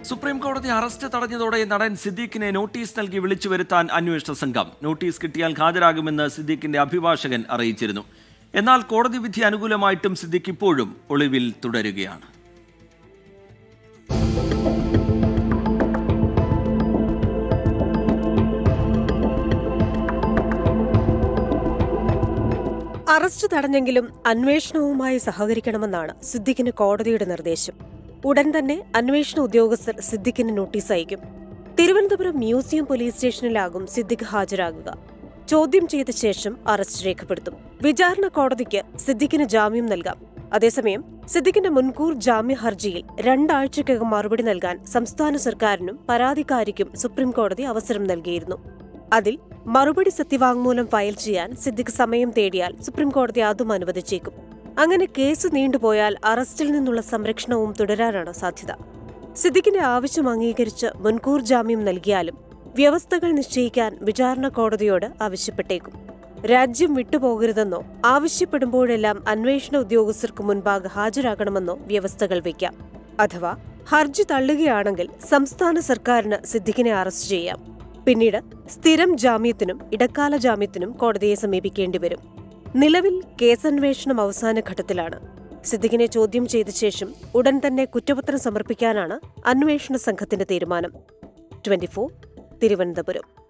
supreme കോടതി arrest തടഞ്ഞതോടെ നടൻ സിദ്ദീഖിനെ notice നൽകി വിളിച്ചു വരുത്താൻ അന്വേഷണ സംഘം നോട്ടീസ് കിട്ടിയാൽ ഹാജരാകുമെന്ന് സിദ്ദീഖിന്റെ അഭിഭാഷകൻ അറിയിച്ചിരുന്നു എന്നാൽ കോടതി വിധി അനുകൂലമായിട്ടും സിദ്ദീഖ് ഇപ്പോഴും ഒളിവിൽ തുടരുകയാണ് അറസ്റ്റ് തടഞ്ഞെങ്കിലും അന്വേഷണവുമായി സഹകരിക്കണമെന്നാണ് സിദ്ദിഖിന് കോടതിയുടെ നിർദ്ദേശം ഉടൻ തന്നെ അന്വേഷണ ഉദ്യോഗസ്ഥർ സിദ്ദിഖിന് നോട്ടീസ് അയക്കും തിരുവനന്തപുരം മ്യൂസിയം പോലീസ് സ്റ്റേഷനിലാകും സിദ്ദിഖ് ഹാജരാകുക ചോദ്യം ചെയ്ത ശേഷം അറസ്റ്റ് രേഖപ്പെടുത്തും വിചാരണ കോടതിക്ക് സിദ്ദിഖിന് ജാമ്യം നൽകാം അതേസമയം സിദ്ദിഖിന്റെ മുൻകൂർ ജാമ്യ ഹർജിയിൽ രണ്ടാഴ്ചക്കകം മറുപടി നൽകാൻ സംസ്ഥാന സർക്കാരിനും പരാതിക്കാരിക്കും സുപ്രീംകോടതി അവസരം നൽകിയിരുന്നു അതിൽ മറുപടി സത്യവാങ്മൂലം ഫയൽ ചെയ്യാൻ സിദ്ദിഖ് സമയം തേടിയാൽ സുപ്രീംകോടതി അതും അനുവദിച്ചേക്കും അങ്ങനെ കേസ് നീണ്ടുപോയാൽ അറസ്റ്റിൽ നിന്നുള്ള സംരക്ഷണവും തുടരാനാണ് സാധ്യത സിദ്ദിഖിന്റെ ആവശ്യം അംഗീകരിച്ച് മുൻകൂർ ജാമ്യം നൽകിയാലും വ്യവസ്ഥകൾ നിശ്ചയിക്കാൻ വിചാരണ കോടതിയോട് ആവശ്യപ്പെട്ടേക്കും രാജ്യം വിട്ടുപോകരുതെന്നോ ആവശ്യപ്പെടുമ്പോഴെല്ലാം അന്വേഷണ ഉദ്യോഗസ്ഥർക്ക് മുൻപാകെ ഹാജരാകണമെന്നോ വ്യവസ്ഥകൾ വയ്ക്കാം അഥവാ ഹർജി തള്ളുകയാണെങ്കിൽ സംസ്ഥാന സർക്കാരിന് സിദ്ദിഖിനെ അറസ്റ്റ് ചെയ്യാം പിന്നീട് സ്ഥിരം ജാമ്യത്തിനും ഇടക്കാല ജാമ്യത്തിനും കോടതിയെ സമീപിക്കേണ്ടി വരും നിലവിൽ കേസന്വേഷണം അവസാന ഘട്ടത്തിലാണ് സിദ്ദിഖിനെ ചോദ്യം ചെയ്ത ശേഷം ഉടൻ തന്നെ കുറ്റപത്രം സമർപ്പിക്കാനാണ് അന്വേഷണ സംഘത്തിന്റെ തീരുമാനം ട്വന്റി തിരുവനന്തപുരം